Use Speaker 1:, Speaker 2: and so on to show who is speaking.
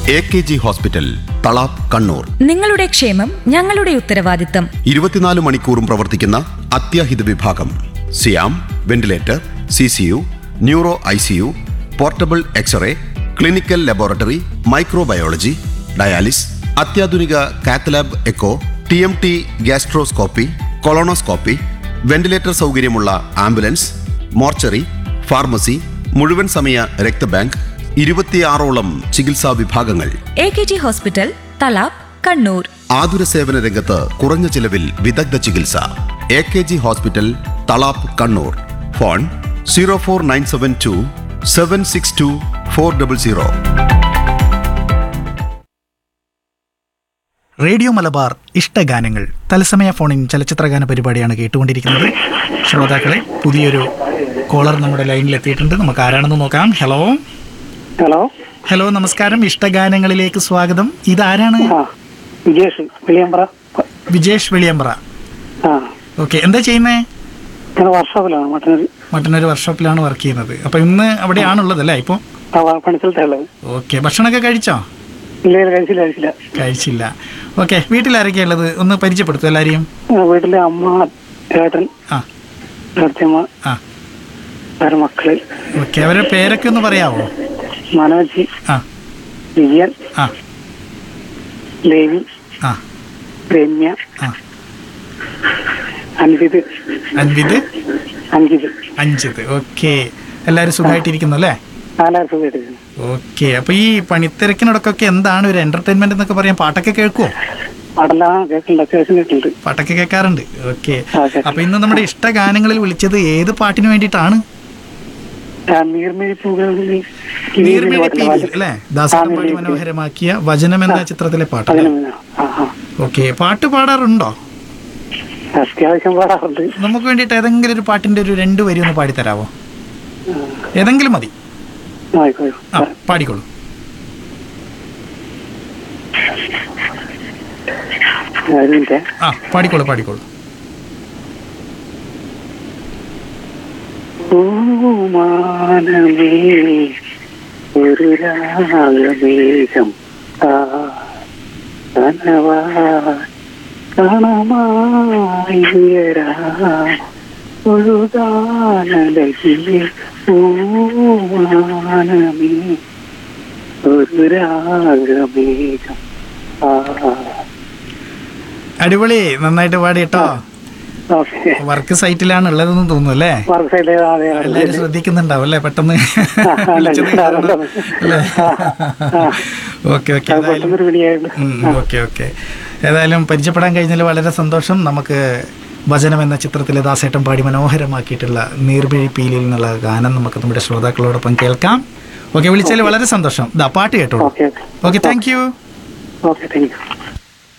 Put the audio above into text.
Speaker 1: A K G hospital Thalap Kannur
Speaker 2: നിങ്ങളുടെ ക്ഷേമം ഞങ്ങളുടെ ഉത്തരവാദിത്തം
Speaker 1: ഇരുപത്തിനാല് മണിക്കൂറും പ്രവർത്തിക്കുന്ന അത്യാഹിത വിഭാഗം സിയാം ventilator C C U neuro I C U portable X ray clinical laboratory microbiology dialysis അത്യാധുനിക cath lab echo T M T gastroscopy colonoscopy ventilator സൗകര്യമുള്ള ആംബുലൻസ് മോർച്ചറി ഫാർമസി മുഴുവൻ സമയ രക്തബാങ്ക് ഇരുപത്തിയാറോളം ചികിത്സാ വിഭാഗങ്ങൾ
Speaker 2: A K G hospital Thalap Kannur
Speaker 1: ആതുര സേവന രംഗത്ത് കുറഞ്ഞ ചിലവിൽ വിദഗ്ധ ചികിത്സ A K G hospital Thalap Kannur phone zero four nine seven two seven six two four double zero
Speaker 3: radio Malabar ഇഷ്ടഗാനങ്ങൾ തത്സമയ ഫോണിൻ ചലച്ചിത്രഗാന പരിപാടിയാണ് കേട്ടുകൊണ്ടിരിക്കുന്നത് ശ്രോതാക്കളെ പുതിയൊരു കോളർ നമ്മുടെ ലൈനിൽ എത്തിയിട്ടുണ്ട് നമുക്ക് ആരാണെന്ന് നോക്കാം ഹലോ
Speaker 4: ഹലോ
Speaker 3: ഹലോ നമസ്കാരം ഇഷ്ടഗാനങ്ങളിലേക്ക് സ്വാഗതം ഇതാരാണ്
Speaker 4: ആ വിജേഷ് വെളിയമ്പ്ര
Speaker 3: വിജേഷ് വെളിയമ്പ്ര
Speaker 4: ആ
Speaker 3: ഓക്കെ എന്താ ചെയ്യുന്നേ
Speaker 4: ഞാൻ വർഷോപ്പിലാണ് മട്ടന്നൂർ
Speaker 3: മട്ടന്നൊരു വർക്ക്ഷോപ്പിലാണ് വർക്ക് ചെയ്യുന്നത് അപ്പൊ ഇന്ന് അവിടെയാണുള്ളത് അല്ലേ ഇപ്പോൾ
Speaker 4: ആ പണിസ്ഥലത്തുള്ളത്
Speaker 3: ഓക്കെ ഭക്ഷണമൊക്കെ കഴിച്ചോ
Speaker 4: ഇല്ല ഇല്ല, കഴിച്ചില്ല കഴിച്ചില്ല
Speaker 3: കഴിച്ചില്ല ഓക്കെ വീട്ടിലാരൊക്കെയാ ഉള്ളത് ഒന്ന് പരിചയപ്പെടുത്തു എല്ലാവരെയും
Speaker 4: ആ, വീട്ടിലെ അമ്മ ഏട്ടൻ
Speaker 3: ആ
Speaker 4: ഏട്ടത്തിയമ്മ
Speaker 3: ആ
Speaker 4: വേറെ മക്കള്
Speaker 3: ഓക്കെ അവരുടെ പേരൊക്കെ ഒന്ന് പറയാവോ
Speaker 4: മനോജ്
Speaker 3: ആ
Speaker 4: വിജയൻ
Speaker 3: ആ
Speaker 4: ലേവി
Speaker 3: ആ
Speaker 4: രമ്യ
Speaker 3: ആ
Speaker 4: അൻവിത്
Speaker 3: അൻവിത്
Speaker 4: അഞ്ചിത്
Speaker 3: അഞ്ചിത് ഓക്കെ എല്ലാവരും സുഖമായിട്ടിരിക്കുന്നു അല്ലേ
Speaker 4: നാലായിരം രൂപ എടുക്കുന്നു
Speaker 3: ഓക്കെ അപ്പൊ ഈ പണിത്തിരക്കിനോടൊക്കെ എന്താണ് ഒരു എന്റർടൈൻമെന്റ് എന്നൊക്കെ പറയാൻ പാട്ടൊക്കെ കേൾക്കുവോ
Speaker 4: പാടെല്ലാം കേൾക്കുന്നുണ്ട് അത്യാവശ്യം കേൾക്കുന്നുണ്ട്
Speaker 3: പാട്ടൊക്കെ കേൾക്കാറുണ്ട് ഓക്കെ
Speaker 4: ആ, കേൾക്കാം.
Speaker 3: അപ്പൊ ഇന്ന് നമ്മുടെ ഇഷ്ട ഗാനങ്ങളിൽ വിളിച്ചത് ഏത് പാട്ടിന് വേണ്ടിയിട്ടാണ്
Speaker 4: ആ, നീർമിഴി പൂകളിൽ
Speaker 3: നീർമിഴി പീലിൽ അല്ലേ ദാസനം പാടി
Speaker 4: നീർമിഴി പീലിൽ.
Speaker 3: മനോഹരമാക്കിയ വചനം എന്ന ചിത്രത്തിലെ പാട്ട്
Speaker 4: അതിന് മുന്നേ. ആ ആ
Speaker 3: ഓക്കെ പാട്ട് പാടാറുണ്ടോ
Speaker 4: അത്യാവശ്യം പാടാറുണ്ട്
Speaker 3: നമുക്ക് വേണ്ടിയിട്ട് ഏതെങ്കിലും ഒരു പാട്ടിന്റെ ഒരു രണ്ട് വരി ഒന്ന് പാടിത്തരാവോ ഏതെങ്കിലും മതി
Speaker 4: ആയിക്കോട്ടെ
Speaker 3: ആ പാടിക്കോളൂ
Speaker 4: ഒരു മിനിറ്റ്
Speaker 3: ആ പാടിക്കോളൂ പാടിക്കോളൂ
Speaker 4: പൂമാനമേ ഒരു രാഗമേഘം കനവാ കണമായി ഉയരാ ഒഴുകാനലകിലെ പൂമാനമേ ഒരു രാഗമേഘം ആ
Speaker 3: അടിപൊളി നന്നായിട്ട് പാടി കേട്ടോ
Speaker 4: ഓക്കെ
Speaker 3: വർക്ക് സൈറ്റിലാണ് ഉള്ളതെന്ന് തോന്നുന്നു അല്ലേ
Speaker 4: വർക്ക് സൈഡ് അതെ
Speaker 3: എല്ലാരും ശ്രദ്ധിക്കുന്നുണ്ടാവും അല്ലേ പെട്ടെന്ന്
Speaker 4: ആ, ഉണ്ട്,
Speaker 3: വിളിച്ചത്
Speaker 4: ഉണ്ട്,
Speaker 3: കാരണം.
Speaker 4: ഉണ്ട്.
Speaker 3: അല്ലേ
Speaker 4: ആ, ആ.
Speaker 3: ഓക്കെ ഓക്കെ
Speaker 4: അത് പെട്ടെന്നൊരു വിളിയായിരുന്നു
Speaker 3: ഓക്കെ ഓക്കെ ഏതായാലും പരിചയപ്പെടാൻ കഴിഞ്ഞതിൽ വളരെ സന്തോഷം നമുക്ക് വചനം എന്ന ചിത്രത്തിലെ ദാസേട്ടൻ പാടി മനോഹരമാക്കിയിട്ടുള്ള നീർമിഴി പീലിൽ എന്നുള്ള ഗാനം നമുക്ക് നമ്മുടെ ശ്രോതാക്കളോടൊപ്പം കേൾക്കാം ഓക്കെ വിളിച്ചതിൽ വളരെ സന്തോഷം ദാ പാട്ട് കേട്ടോളൂ
Speaker 4: okay
Speaker 3: okay thank you
Speaker 4: okay thank U